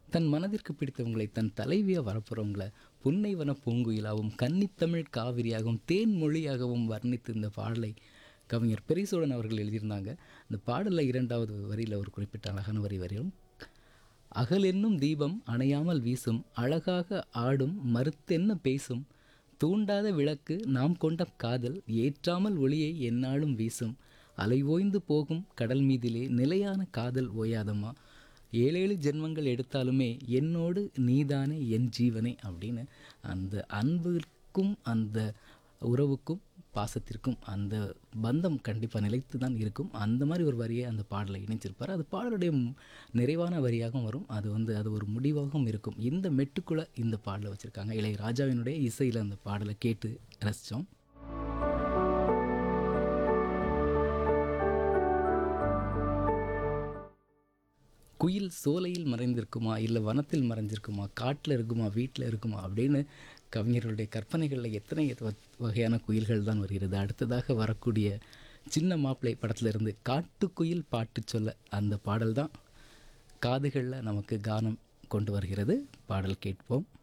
தன் மனதிற்கு பிடித்தவங்களை தன் தலைவியாக வரப்போகிறவங்கள புன்னைவன பூங்குயிலாகவும் கன்னித்தமிழ் காவிரியாகவும் தேன்மொழியாகவும் வர்ணித்து இந்த பாடலை கவிஞர் பெரிசோழன் அவர்கள் எழுதியிருந்தாங்க இந்த பாடலில் இரண்டாவது வரியில் ஒரு குறிப்பிட்ட அழகான வரி வரையும் அகல் என்னும் தீபம் அணையாமல் வீசும் அழகாக ஆடும் மறுத்தென்ன பேசும் தூண்டாத விளக்கு நாம் கொண்ட காதல் ஏற்றாமல் ஒளியை எந்நாளும் வீசும் அலை ஓய்ந்து போகும் கடல் மீதிலே நிலையான காதல் ஓயாதம்மா ஏழேழு ஜென்மங்கள் எடுத்தாலுமே என்னோடு நீதானே என் ஜீவனே அப்படின்னு அந்த அன்புக்கும் அந்த உறவுக்கும் பாசத்திற்கும் அந்த பந்தம் கண்டிப்பாக நிலைத்து தான் இருக்கும் அந்த மாதிரி ஒரு வரியை அந்த பாடலை இணைச்சிருப்பார் அது பாடலுடைய ம்- நிறைவான வரியாகவும் வரும் அது வந்து அது ஒரு முடிவாகவும் இருக்கும் இந்த மெட்டுக்குள்ளே இந்த பாடலை வச்சுருக்காங்க இளைய ராஜாவினுடைய இசையில் அந்த பாடலை கேட்டு ரசித்தோம் குயில் சோலையில் மறைந்திருக்குமா இல்லை வனத்தில் மறைஞ்சிருக்குமா காட்டில் இருக்குமா வீட்டில் இருக்குமா அப்படின்னு கவிஞர்களுடைய கற்பனைகளில் எத்தனை வ- வகையான குயில்கள் தான் வருகிறது அடுத்ததாக வரக்கூடிய சின்ன மாப்பிள்ளை படத்திலிருந்து காட்டுக்குயில் பாட்டு சொல்ல அந்த பாடல் தான் காதுகளில் நமக்கு கானம் கொண்டு வருகிறது பாடல் கேட்போம்